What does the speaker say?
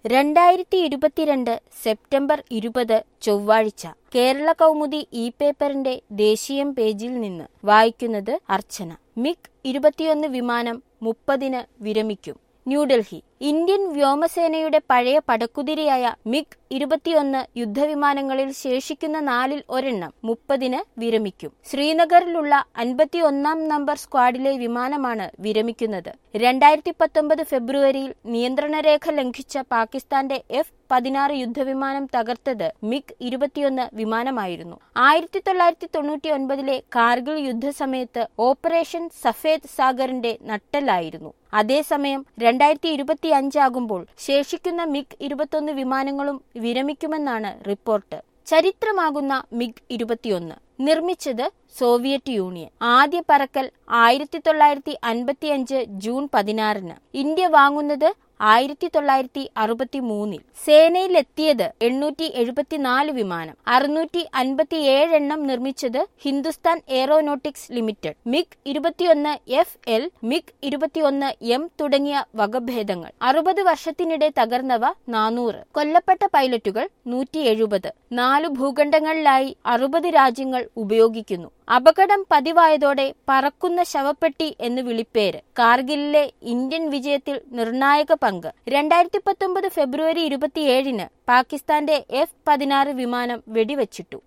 രണ്ടായിരത്തി ഇരുപത്തിരണ്ട് സെപ്റ്റംബർ ഇരുപത് ചൊവ്വാഴ്ച കേരള കൗമുദി ഇ പേപ്പറിന്റെ ദേശീയം പേജിൽ നിന്ന് വായിക്കുന്നത് അർച്ചന മിഗ് ഇരുപത്തിയൊന്ന് വിമാനം മുപ്പതിന് വിരമിക്കും ന്യൂഡൽഹി ഇന്ത്യൻ വ്യോമസേനയുടെ പഴയ പടക്കുതിരയായ മിഗ് ഇരുപത്തിയൊന്ന് യുദ്ധവിമാനങ്ങളിൽ ശേഷിക്കുന്ന നാലിൽ ഒരെണ്ണം മുപ്പതിന് വിരമിക്കും ശ്രീനഗറിലുള്ള അൻപത്തിയൊന്നാം നമ്പർ സ്ക്വാഡിലെ വിമാനമാണ് വിരമിക്കുന്നത് രണ്ടായിരത്തി പത്തൊമ്പത് ഫെബ്രുവരിയിൽ നിയന്ത്രണരേഖ ലംഘിച്ച പാകിസ്ഥാന്റെ എഫ് പതിനാറ് യുദ്ധവിമാനം തകർത്തത് മിഗ് ഇരുപത്തിയൊന്ന് വിമാനമായിരുന്നു ആയിരത്തി തൊള്ളായിരത്തി തൊണ്ണൂറ്റി ഒൻപതിലെ കാർഗിൽ യുദ്ധസമയത്ത് ഓപ്പറേഷൻ സഫേദ് സാഗറിന്റെ നട്ടലായിരുന്നു അതേസമയം രണ്ടായിരത്തി ഇരുപത്തി അഞ്ചാകുമ്പോൾ ശേഷിക്കുന്ന മിഗ് ഇരുപത്തൊന്ന് വിമാനങ്ങളും വിരമിക്കുമെന്നാണ് റിപ്പോർട്ട് ചരിത്രമാകുന്ന മിഗ് ഇരുപത്തിയൊന്ന് നിർമ്മിച്ചത് സോവിയറ്റ് യൂണിയൻ ആദ്യ പറക്കൽ ആയിരത്തി തൊള്ളായിരത്തി അൻപത്തിയഞ്ച് ജൂൺ പതിനാറിന് ഇന്ത്യ വാങ്ങുന്നത് ആയിരത്തി തൊള്ളായിരത്തി അറുപത്തി മൂന്നിൽ സേനയിലെത്തിയത് എണ്ണൂറ്റി എഴുപത്തിനാല് വിമാനം അറുന്നൂറ്റി അൻപത്തിയേഴ് എണ്ണം നിർമ്മിച്ചത് ഹിന്ദുസ്ഥാൻ എയറോനോട്ടിക്സ് ലിമിറ്റഡ് മിഗ് ഇരുപത്തിയൊന്ന് എഫ് എൽ മിഗ് ഇരുപത്തിയൊന്ന് എം തുടങ്ങിയ വകഭേദങ്ങൾ അറുപത് വർഷത്തിനിടെ തകർന്നവ നാനൂറ് കൊല്ലപ്പെട്ട പൈലറ്റുകൾ നൂറ്റി എഴുപത് നാലു ഭൂഖണ്ഡങ്ങളിലായി അറുപത് രാജ്യങ്ങൾ ഉപയോഗിക്കുന്നു അപകടം പതിവായതോടെ പറക്കുന്ന ശവപ്പെട്ടി എന്ന് വിളിപ്പേര് കാർഗിലിലെ ഇന്ത്യൻ വിജയത്തിൽ നിർണായക പങ്ക് രണ്ടായിരത്തി പത്തൊമ്പത് ഫെബ്രുവരി ഇരുപത്തിയേഴിന് പാകിസ്ഥാന്റെ എഫ് പതിനാറ് വിമാനം വെടിവച്ചിട്ടു